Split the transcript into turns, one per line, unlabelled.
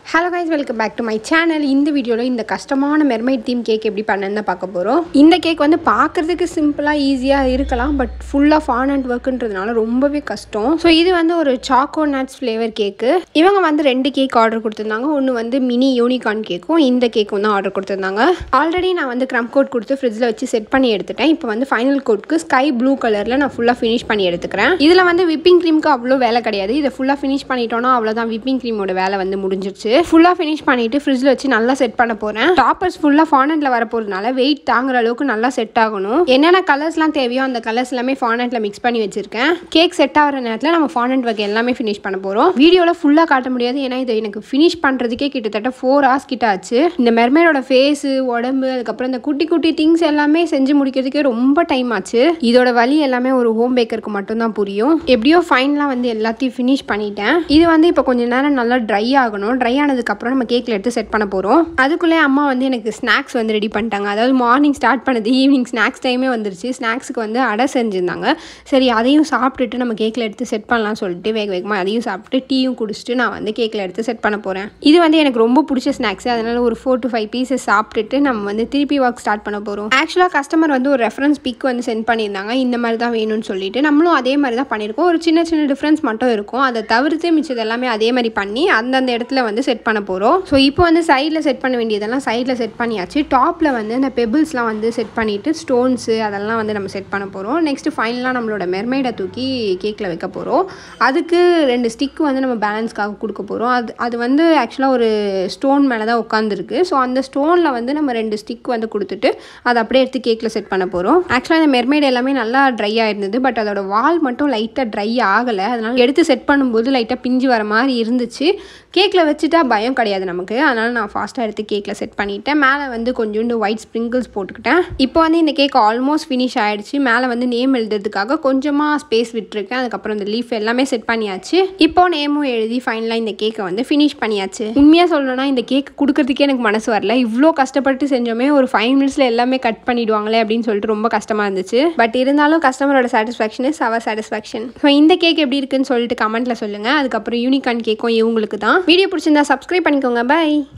hello guys welcome back to my channel இந்த வீடியோவில் இந்த கஷ்டமான மெர்மைட் தீம் கேக் எப்படி பண்ணேன்னு தான் பார்க்க போகிறோம் இந்த கேக் வந்து பார்க்குறதுக்கு சிம்பிளாக ஈஸியாக இருக்கலாம் பட் ஃபுல்லாக ஃபான் அண்ட் ஒர்க்குன்றதுனால ரொம்பவே கஷ்டம் ஸோ இது வந்து ஒரு சாக்கோ நட்ஸ் ஃப்ளேவர் கேக்கு இவங்க வந்து ரெண்டு கேக் ஆர்டர் கொடுத்துருந்தாங்க ஒன்று வந்து மினி யூனிகார்ன் கேக்கும் இந்த கேக்கும் தான் ஆர்டர் கொடுத்துருந்தாங்க ஆல்ரெடி நான் வந்து க்ரம் கோட் கொடுத்து ஃப்ரிட்ஜில் வச்சு செட் பண்ணி எடுத்துட்டேன் இப்போ வந்து ஃபைனல் கோட்க்கு ஸ்கை ப்ளூ கலரில் நான் ஃபுல்லாக ஃபினிஷ் பண்ணி எடுத்துக்கிறேன் இதில் வந்து விப்பிங் க்ரீமுக்கு அவ்வளோ வேலை கிடையாது இதை ஃபுல்லாக ஃபினிஷ் பண்ணிட்டோம்னா அவ்வளோதான் விப்பிங் க்ரீமோட வேலை வந்து முடிஞ்சிருச்சு ஃபுல்லாக ஃபினிஷ் பண்ணிட்டு ஃப்ரிட்ஜில் வச்சு நல்லா செட் பண்ண போகிறேன் டாப்பர்ஸ் ஃபுல்லாக ஃபானட்டில் வர போகிறதுனால வெயிட் தாங்குற அளவுக்கு நல்லா செட் ஆகணும் என்னென்ன கலர்ஸ்லாம் தேவையோ அந்த கலர்ஸ் எல்லாமே ஃபானட்டில் மிக்ஸ் பண்ணி வச்சிருக்கேன் கேக் செட் ஆகிற நேரத்தில் நம்ம ஃபானட் ஒர்க் எல்லாமே ஃபினிஷ் பண்ண போகிறோம் வீடியோவில் ஃபுல்லாக காட்ட முடியாது ஏன்னா இது எனக்கு ஃபினிஷ் பண்ணுறதுக்கே கிட்டத்தட்ட ஃபோர் ஹவர்ஸ் கிட்ட ஆச்சு இந்த மெர்மையோட ஃபேஸு உடம்பு அதுக்கப்புறம் இந்த குட்டி குட்டி திங்ஸ் எல்லாமே செஞ்சு முடிக்கிறதுக்கே ரொம்ப டைம் ஆச்சு இதோட வழி எல்லாமே ஒரு ஹோம் பேக்கருக்கு மட்டும்தான் புரியும் எப்படியோ ஃபைனலாக வந்து எல்லாத்தையும் ஃபினிஷ் பண்ணிட்டேன் இது வந்து இப்போ கொஞ்ச நேரம் நல்லா ட்ரை ஆகணும் ட்ரை ஆனதுக்கப்புறம் நம்ம கேக்கில் எடுத்து செட் பண்ண போகிறோம் அதுக்குள்ளே அம்மா வந்து எனக்கு ஸ்நாக்ஸ் வந்து ரெடி பண்ணிட்டாங்க அதாவது மார்னிங் ஸ்டார்ட் பண்ணது ஈவினிங் ஸ்நாக்ஸ் டைமே வந்துருச்சு ஸ்நாக்ஸுக்கு வந்து அடை செஞ்சுருந்தாங்க சரி அதையும் சாப்பிட்டுட்டு நம்ம கேக்கில் எடுத்து செட் பண்ணலாம் சொல்லிட்டு வேக வேகமாக அதையும் சாப்பிட்டு டீயும் குடிச்சிட்டு நான் வந்து கேக்கில் எடுத்து செட் பண்ண போகிறேன் இது வந்து எனக்கு ரொம்ப பிடிச்ச ஸ்நாக்ஸ் அதனால் ஒரு ஃபோர் டு ஃபைவ் பீசஸ் சாப்பிட்டுட்டு நம்ம வந்து திருப்பி ஒர்க் ஸ்டார்ட் பண்ண போகிறோம் ஆக்சுவலாக கஸ்டமர் வந்து ஒரு ரெஃபரன்ஸ் பிக் வந்து சென்ட் பண்ணியிருந்தாங்க இந்த மாதிரி தான் வேணும்னு சொல்லிட்டு நம்மளும் அதே மாதிரி தான் பண்ணியிருக்கோம் ஒரு சின்ன சின்ன டிஃப்ரென்ஸ் மட்டும் இருக்கும் அதை தவிர்த்து மிச்சது எல்லாமே அதே மாதிரி பண்ணி அந்தந்த இடத்துல வந்து செட் பண்ண போகிறோம் ஸோ இப்போ வந்து சைடில் செட் பண்ண வேண்டியதெல்லாம் சைடில் செட் பண்ணியாச்சு டாப்பில் வந்து இந்த பெபிள்ஸ்லாம் வந்து செட் பண்ணிவிட்டு ஸ்டோன்ஸு அதெல்லாம் வந்து நம்ம செட் பண்ண போகிறோம் நெக்ஸ்ட்டு ஃபைனலாக நம்மளோட மெர்மைடை தூக்கி கேக்கில் வைக்க போகிறோம் அதுக்கு ரெண்டு ஸ்டிக் வந்து நம்ம பேலன்ஸ்க்காக கொடுக்க போகிறோம் அது அது வந்து ஆக்சுவலாக ஒரு ஸ்டோன் மேலே தான் உட்காந்துருக்கு ஸோ அந்த ஸ்டோனில் வந்து நம்ம ரெண்டு ஸ்டிக் வந்து கொடுத்துட்டு அதை அப்படியே எடுத்து கேக்கில் செட் பண்ண போகிறோம் ஆக்சுவலாக இந்த மெர்மைடு எல்லாமே நல்லா ட்ரை ஆயிருந்தது பட் அதோட வால் மட்டும் லைட்டாக ட்ரை ஆகலை அதனால் எடுத்து செட் பண்ணும்போது லைட்டாக பிஞ்சு வர மாதிரி இருந்துச்சு கேக்கில் வச்சுட்டா பயம் கிடையாது நமக்கு அதனால் நான் ஃபாஸ்ட்டாக எடுத்து கேக்கில் செட் பண்ணிவிட்டேன் மேலே வந்து கொஞ்சோண்டு ஒயிட் ஸ்ப்ரிங்கிள்ஸ் போட்டுக்கிட்டேன் இப்போ வந்து இந்த கேக் ஆல்மோஸ்ட் ஃபினிஷ் ஆகிடுச்சு மேலே வந்து நேம் எழுதுறதுக்காக கொஞ்சமாக ஸ்பேஸ் விட்டுருக்கேன் அதுக்கப்புறம் இந்த லீஃப் எல்லாமே செட் பண்ணியாச்சு இப்போ நேமும் எழுதி ஃபைனலாக இந்த கேக்கை வந்து ஃபினிஷ் பண்ணியாச்சு உண்மையாக சொல்லணும்னா இந்த கேக் கொடுக்கறதுக்கே எனக்கு மனசு வரல இவ்வளோ கஷ்டப்பட்டு செஞ்சோமே ஒரு ஃபைவ் மினிட்ஸில் எல்லாமே கட் பண்ணிடுவாங்களே அப்படின்னு சொல்லிட்டு ரொம்ப கஷ்டமாக இருந்துச்சு பட் இருந்தாலும் கஸ்டமரோட satisfaction is our satisfaction so இந்த கேக் எப்படி இருக்குன்னு சொல்லிட்டு கமெண்ட்டில் சொல்லுங்கள் அதுக்கப்புறம் யூனிகான் கேக்கும் இவங்களுக்கு தான் வீடியோ பிடிச்சிருந்தா சப்ஸ்கிரைப் பண்ணிக்கோங்க பை